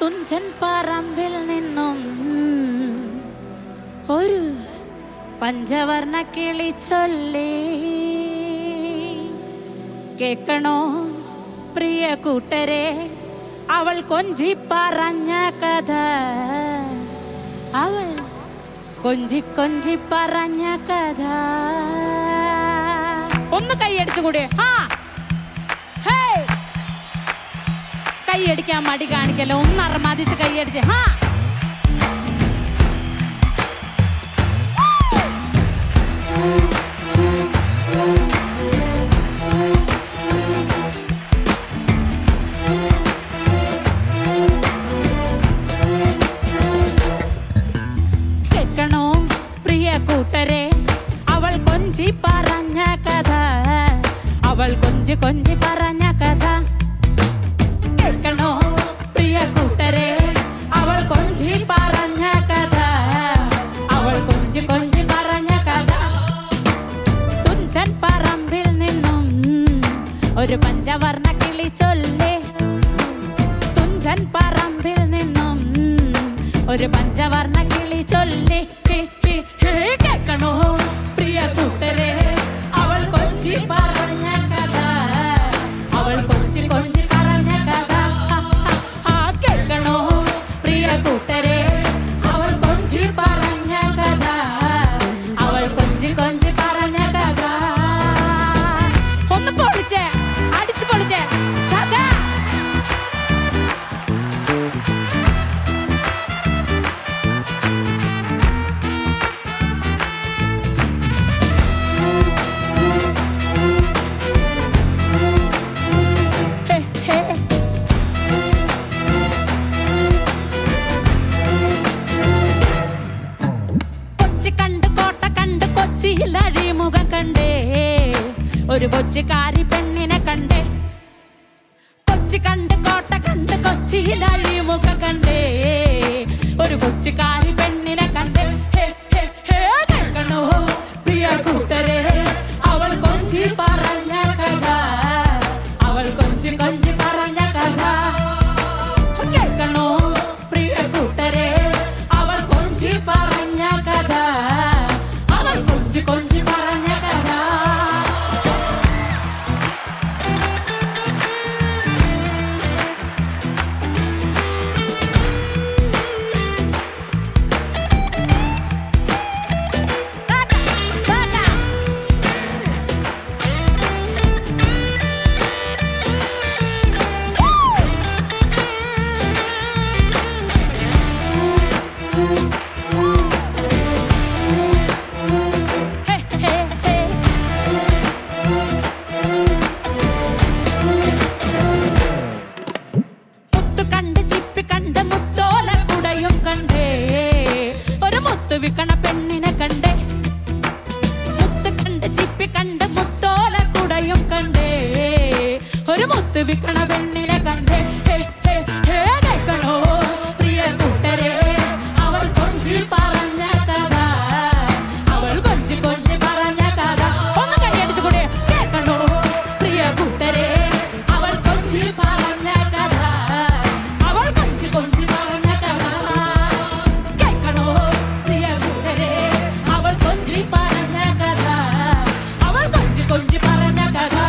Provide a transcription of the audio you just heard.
തുഞ്ചൻ പറമ്പിൽ നിന്നും ഒരു പഞ്ചവർണ്ണ കിളി ചൊല്ലി കേൾക്കണോ പ്രിയ കൂട്ടരെ അവൾ കൊഞ്ചി പറഞ്ഞ കഥ അവൾ കൊഞ്ചി കൊഞ്ചി പറഞ്ഞ കഥ ഒന്ന് കൈയടിച്ചുകൂടെ ആ ഹേയ് കൈയടിക്കാൻ മടി കാണിക്കല്ലോ ഒന്ന് അറമാദിച്ച് കൈയടിച്ച് ഹാ കേൾക്കണോ പ്രിയ കൂട്ടരെ അവൾ കൊഞ്ചി പറഞ്ഞ കഥ അവൾ കൊഞ്ചി കൊഞ്ചി പറഞ്ഞ കഥ കേൾക്കണോ പ്രിയ കൂട്ടരെ അവൾ കൊഞ്ചി പറഞ്ഞ കഥ അവൾ കൊഞ്ചി കൊഞ്ചി പറഞ്ഞ കഥ തുഞ്ചൻ പറമ്പിൽ നിന്നും ഒരു പഞ്ചവർണ്ണ കിളി ചൊല്ലേ തുഞ്ചൻ പറമ്പിൽ നിന്നും ഒരു പഞ്ചവർണ്ണ കിളി ചൊല്ലി ഹി, ഹി, ഹി, കേൾക്കണോ പ്രിയ കൂട്ടരെ അവൾ കൊഞ്ചി പറഞ്ഞ കഥ അവൾ കൊഞ്ചി കൊഞ്ചി പറഞ്ഞ കഥ ആ, ആ, ആ, കേൾക്കണോ പ്രിയ കൂട്ടരെ അവൾ കൊഞ്ചി പറഞ്ഞ കഥ അവൾ കൊഞ്ചി കൊഞ്ചി പറഞ്ഞ കഥ ഒന്ന് പൊളിച്ചേ അടിച്ചു പൊളിച്ചേ കഥ ഹേ, ഹേ. കൊച്ചി കണ്ട് കോട്ട കണ്ട് കൊച്ചിയിൽ അഴിമുഖം കണ്ടേ ഒരു കൊച്ചിക്കാരി പെണ്ണിനെ കണ്ടേ കൊച്ചി കണ്ട് കോട്ട കണ്ട് കൊച്ചിയിൽ അഴിമുഖം കണ്ടേ ഒരു കൊച്ചിക്കാരി പെണ്ണിനെ കണ്ടേ ഹേ, ഹേ, ഹേ, കേൾക്കണോ പ്രിയ കൂട്ടരെ അവൾ കൊഞ്ചി പറഞ്ഞ കഥ അവൾ കൊഞ്ചി കൊഞ്ചി പറഞ്ഞ കഥ കേൾക്കണോ പ്രിയ കൂട്ടരെ അവൾ കൊഞ്ചി പറഞ്ഞ കഥ അവൾ കൊഞ്ചി കൊഞ്ചി പറഞ്ഞ കഥ ഹേ, ഹേ, ഹേ. മുത്തു കണ്ട് ചിപ്പി കണ്ട് മുത്തോല കുടയും കണ്ടേ ഒരു മുത്തു വിക്കണ പെണ്ണിനെ കണ്ടേ മുത്ത് കണ്ട് ചിപ്പി കണ്ട് മുത്തോല കുടയും കണ്ടേ ഒരു മുത്ത് വിക്കണ പെണ്ണിനെ കണ്ടേ ഹേ, ഹേ, ഹേ, കേൾക്കണോ പ്രിയ കൂട്ടരെ അവൾ കൊഞ്ചി പറഞ്ഞ കഥ അവൾ കൊഞ്ചി കൊഞ്ചി പറഞ്ഞ കഥ ഒന്ന് കൈയടിച്ചു കൂടെ കേൾക്കണോ പ്രിയ കൂട്ടരെ അവൾ കൊഞ്ചി പറഞ്ഞ കഥ അവൾ കൊഞ്ചി കൊഞ്ചി പറഞ്ഞ കഥ കേൾക്കണോ പ്രിയ കൂട്ടരെ അവൾ കൊഞ്ചി പറഞ്ഞ കഥ അവൾ കൊഞ്ചി കൊഞ്ചി പറഞ്ഞ കഥ